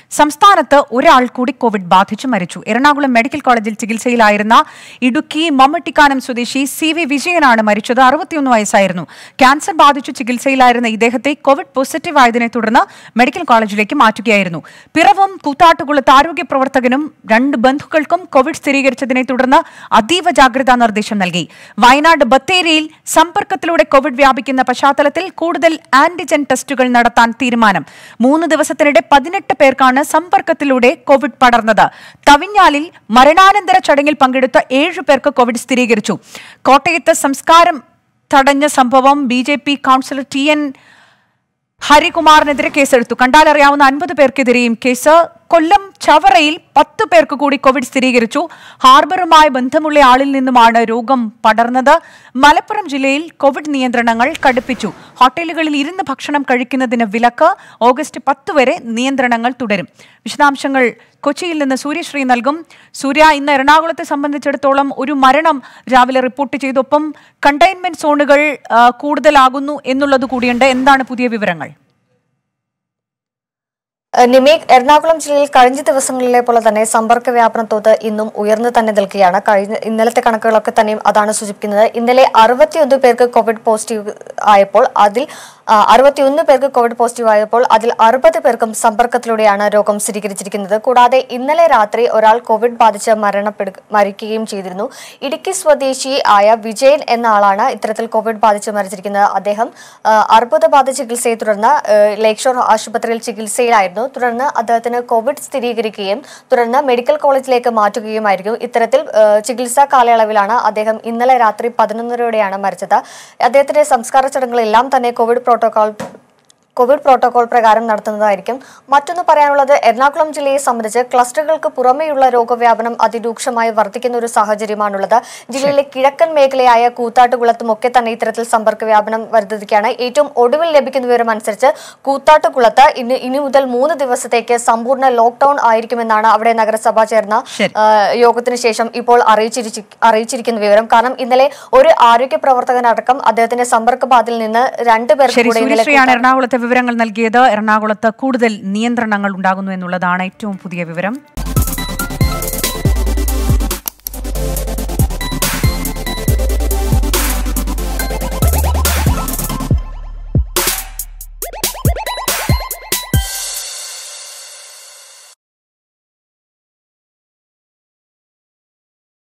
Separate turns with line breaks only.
സംസ്ഥാനത്ത് ഒരാൾ കൂടി കോവിഡ് ബാധിച്ചു മരിച്ചു എറണാകുളം മെഡിക്കൽ കോളേജിൽ ചികിത്സയിലായിരുന്ന ഇടുക്കി മമ്മട്ടിക്കാനം സ്വദേശി സി വി വിജയനാണ് മരിച്ചത് അറുപത്തിയൊന്ന് വയസ്സായിരുന്നു ക്യാൻസർ ബാധിച്ചു ചികിത്സയിലായിരുന്ന ഇദ്ദേഹത്തെ കോവിഡ് പോസിറ്റീവ് ആയതിനെ തുടർന്ന് മെഡിക്കൽ കോളേജിലേക്ക് മാറ്റുകയായിരുന്നു പിറവം കൂത്താട്ടുകുളത്ത് ആരോഗ്യ പ്രവർത്തകനും രണ്ട് ബന്ധുക്കൾക്കും കോവിഡ് സ്ഥിരീകരിച്ചതിനെ തുടർന്ന് അതീവ ജാഗ്രതാ നിർദ്ദേശം നൽകി വയനാട് ബത്തേരിയിൽ സമ്പർക്കത്തിലൂടെ കോവിഡ് വ്യാപിക്കുന്ന പശ്ചാത്തലത്തിൽ കൂടുതൽ ആന്റിജൻ ടെസ്റ്റുകൾ നടത്താൻ തീരുമാനം മൂന്ന് ദിവസത്തിനിടെ പതിനെട്ട് പേർക്കാണ് സമ്പർക്കത്തിലൂടെ കോവിഡ് പടർന്നത് തവിഞ്ഞാലിൽ മരണാനന്തര ചടങ്ങിൽ പങ്കെടുത്ത ഏഴു പേർക്ക് കോവിഡ് സ്ഥിരീകരിച്ചു കോട്ടയത്ത് സംസ്കാരം തടഞ്ഞ സംഭവം B J P councillor T N ഹരികുമാറിനെതിരെ കേസെടുത്തു കണ്ടാലറിയാവുന്ന അൻപത് പേർക്കെതിരെയും കേസ് കൊല്ലം ചവറയിൽ പത്ത് പേർക്ക് കൂടി കോവിഡ് സ്ഥിരീകരിച്ചു ഹാർബറുമായി ബന്ധമുള്ള ആളിൽ നിന്നുമാണ് രോഗം പടർന്നത് മലപ്പുറം ജില്ലയിൽ കോവിഡ് നിയന്ത്രണങ്ങൾ കടുപ്പിച്ചു ഹോട്ടലുകളിൽ ഇരുന്ന് ഭക്ഷണം കഴിക്കുന്നതിന് വിലക്ക് ഓഗസ്റ്റ് പത്ത് വരെ നിയന്ത്രണങ്ങൾ തുടരും വിശദാംശങ്ങൾ കൊച്ചിയിൽ നിന്ന് സൂര്യശ്രീ നൽകും സൂര്യ ഇന്ന് എറണാകുളത്തെ സംബന്ധിച്ചിടത്തോളം ഒരു മരണം രാവിലെ റിപ്പോർട്ട് ചെയ്തു ഒപ്പം കണ്ടെയ്ൻമെന്റ് സോണുകൾ ആ, കൂടുതലാകുന്നു എന്നുള്ളത് കൂടിയുണ്ട് എന്താണ് പുതിയ വിവരങ്ങൾ
നിമേക് എറണാകുളം ജില്ലയിൽ കഴിഞ്ഞ ദിവസങ്ങളിലെ പോലെ തന്നെ സമ്പർക്ക വ്യാപന തോത് ഇന്നും ഉയർന്നു തന്നെ നിൽക്കുകയാണ് കഴിഞ്ഞ ഇന്നലത്തെ കണക്കുകളൊക്കെ തന്നെയും അതാണ് സൂചിപ്പിക്കുന്നത് ഇന്നലെ അറുപത്തിയൊന്ന് പേർക്ക് കോവിഡ് പോസിറ്റീവ് ആയപ്പോൾ അതിൽ ആ, അറുപത്തിയൊന്ന് പേർക്ക് കോവിഡ് പോസിറ്റീവ് ആയപ്പോൾ അതിൽ അറുപത് പേർക്കും സമ്പർക്കത്തിലൂടെയാണ് രോഗം സ്ഥിരീകരിച്ചിരിക്കുന്നത് കൂടാതെ ഇന്നലെ രാത്രി ഒരാൾ കോവിഡ് ബാധിച്ച് മരണപ്പെടുക മരിക്കുകയും ചെയ്തിരുന്നു ഇടുക്കി സ്വദേശി ആയ വിജയൻ എന്ന ആളാണ് ഇത്തരത്തിൽ കോവിഡ് ബാധിച്ച് മരിച്ചിരിക്കുന്നത് അദ്ദേഹം ആ, അർബുദബാധ ചികിത്സയെ തുടർന്ന് ആ, ലേക്ക് ഷോർ ആശുപത്രിയിൽ ചികിത്സയിലായിരുന്നു തുടർന്ന് അദ്ദേഹത്തിന് കോവിഡ് സ്ഥിരീകരിക്കുകയും തുടർന്ന് മെഡിക്കൽ കോളേജിലേക്ക് മാറ്റുകയുമായിരിക്കും ഇത്തരത്തിൽ ആ, ചികിത്സാ കാലയളവിലാണ് അദ്ദേഹം ഇന്നലെ രാത്രി പതിനൊന്നരയോടെയാണ് മരിച്ചത് അദ്ദേഹത്തിന്റെ സംസ്കാര ചടങ്ങുകളെല്ലാം തന്നെ കോവിഡ് പ്രോട്ടോകോൾ കോവിഡ് പ്രോട്ടോകോൾ പ്രകാരം നടത്തുന്നതായിരിക്കും മറ്റൊന്ന് പറയാനുള്ളത് എറണാകുളം ജില്ലയെ സംബന്ധിച്ച് ക്ലസ്റ്ററുകൾക്ക് പുറമെയുള്ള രോഗവ്യാപനം അതിരൂക്ഷമായി വർദ്ധിക്കുന്ന ഒരു സാഹചര്യമാണുള്ളത് ജില്ലയിലെ കിഴക്കൻ മേഖലയായ കൂത്താട്ടുകുളത്തും ഒക്കെ തന്നെ ഇത്തരത്തിൽ സമ്പർക്ക വ്യാപനം വർദ്ധിക്കുകയാണ് ഏറ്റവും ഒടുവിൽ ലഭിക്കുന്ന വിവരം അനുസരിച്ച് കൂത്താട്ടുകുളത്ത് ഇന്ന് ഇനി മുതൽ മൂന്ന് ദിവസത്തേക്ക് സമ്പൂർണ്ണ ലോക്ക്ഡൌൺ ആയിരിക്കുമെന്നാണ് അവിടെ നഗരസഭ ചേർന്ന
ശരി.
ആ, യോഗത്തിന് ശേഷം ഇപ്പോൾ അറിയിച്ചിരിച്ചി അറിയിച്ചിരിക്കുന്ന വിവരം കാരണം ഇന്നലെ ഒരു ആരോഗ്യ പ്രവർത്തകനടക്കം അദ്ദേഹത്തിന്റെ സമ്പർക്ക ബാധയിൽ നിന്ന് രണ്ടുപേർ
ശരി
കൂടെ ഇന്നലെ
സൂര്യശ്രീയാണ് എറണാകുളത്തെ വിവരങ്ങൾ നൽകിയത് എറണാകുളത്ത് കൂടുതൽ നിയന്ത്രണങ്ങൾ ഉണ്ടാകുന്നു എന്നുള്ളതാണ് ഏറ്റവും പുതിയ വിവരം